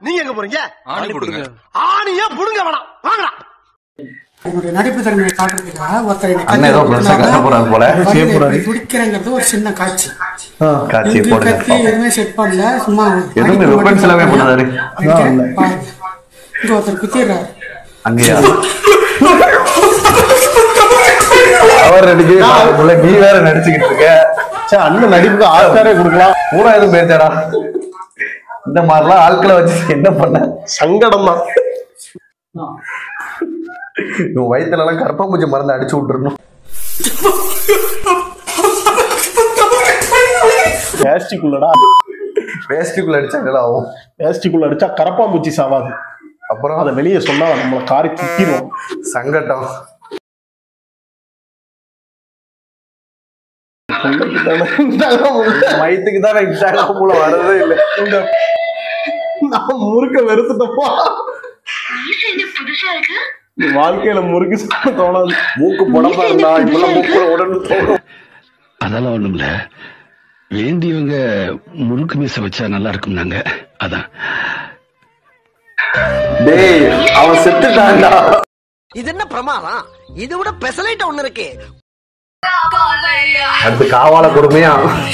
நீங்க எங்க போறீங்க ஆணி போடுங்க ஆணியா புடுங்க வேணாம் வாங்கடா என்னுடைய நடிப்பு தன்மையை காட்டுறதுக்காக ஒருத்தர் என்னை அண்ணன் ஏதோ கட்டி பெருசா கட்ட போறாரு போல. வண்டியில எப்படி துடிக்கிறேங்கிறது ஒரு சின்ன காட்சி காட்சி இங்கு போடுங்க கத்தி எதுவுமே செட் பண்ணல சும்மா எதுவுமே weapons எல்லாமே பண்ணாரு. அடிக்கிறேன், பாருங்க. இங்க ஒருத்தர் குத்திடுறாரு அங்கேயா அவர் நடிக்க நீ வேற நடிச்சுக்கிட்டு இருக்க சே அண்ணன் நடிப்புக்கு ஆஸ்காரே கொடுக்கலாம் பூரா எதுவும் பேச்சாடா இந்த மாதிரிலாம் ஆட்களை வச்சு என்ன பண்ண சங்கடம் தான் உன் வயித்துல எல்லாம் கரப்பாம்பூச்சி மருந்து அடிச்சு விட்டுறணும் பேஸ்டிக்குள்ளடா வேஸ்டிக்குள்ள அடிச்சாங்களா ஆகும் பேஸ்டிக்குள்ள அடிச்சா கரப்பாம்பூச்சி சாவாது அப்புறம் அதை வெளியே சொன்னா நம்மளை காரி திக்கிரும் சங்கட்டம் வயிற்றுக்கு தான் இன்ஸ்டாகிராம் மூலம் வரதே இல்லை இந்த நான் முறுக்க வெறுத்துட்டப்பா வாழ்க்கையில முறுக்கு சாப்பிட தோணாது மூக்கு புடப்பா இருந்தா இப்பெல்லாம் மூக்குல உடனே தோணும் அதெல்லாம் ஒண்ணும் இல்ல வேண்டியவங்க முறுக்கு மீச வச்சா நல்லா இருக்கும்னாங்க அதான் டேய் அவன் செத்துட்டான்டா இது என்ன பிரமாதம் இது விட பெசலைட் ஒண்ணு இருக்கு அடுத்து காவால கொடுமையா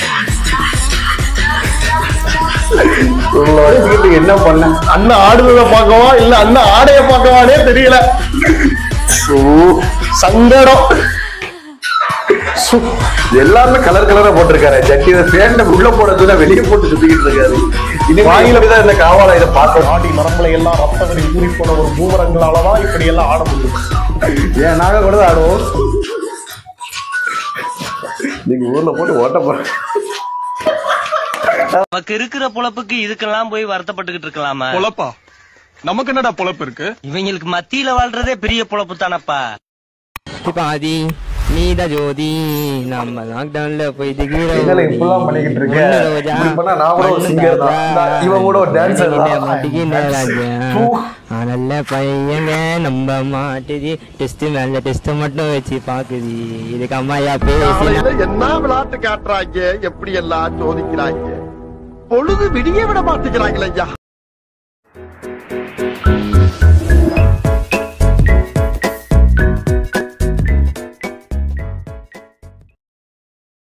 உங்களை வச்சுக்கிட்டு என்ன பண்ண அண்ணன் ஆடுறத பார்க்கவா இல்ல அண்ணன் ஆடைய பார்க்கவானே தெரியல சோ, சங்கடம் சு, எல்லாமே கலர் கலரா போட்டிருக்காரு ஜட்டி பேண்ட உள்ள போடுறதுல வெளியே போட்டு சுத்திக்கிட்டு இருக்காரு இனி வாயில தான் இந்த காவால இதை பார்க்கணும் ஆடி நரம்புல எல்லாம் ரத்த வரி ஊறி போன ஒரு பூமரங்களாலதான் இப்படி எல்லாம் ஆட முடியும் ஏன் நாங்க கூட தான் ஆடுவோம் நீங்க ஊர்ல போட்டு ஓட்ட போற நமக்கு இருக்கிற பொழப்புக்கு இதுக்கெல்லாம் போய் வருத்தப்பட்டுக்கிட்டு இருக்கலாமா பொழப்பா நமக்கு என்னடா பொழப்பு இருக்கு இவங்களுக்கு மத்தியில வாழ்றதே பெரிய பொழப்பு தானப்பா பாதி நீத ஜோதி நம்ம லாக்டவுன்ல போய் என்னல இப்படிலாம் பண்ணிக்கிட்டு இருக்க? இப்படி பண்ணா நான் கூட ஒரு singer தான். நான் இவன் கூட ஒரு dancer தான். நல்ல பையங்க நம்ப மாட்டுது டெஸ்ட் மேல டெஸ்ட் மட்டும் வச்சு பாக்குது இதுக்கு அம்மாயா பேசி என்ன விளையாட்டு காட்டுறாங்க எப்படி எல்லாம் சோதிக்கிறாங்க பொழுது விடிய விட மாட்டேங்கிறாங்களே ஐயா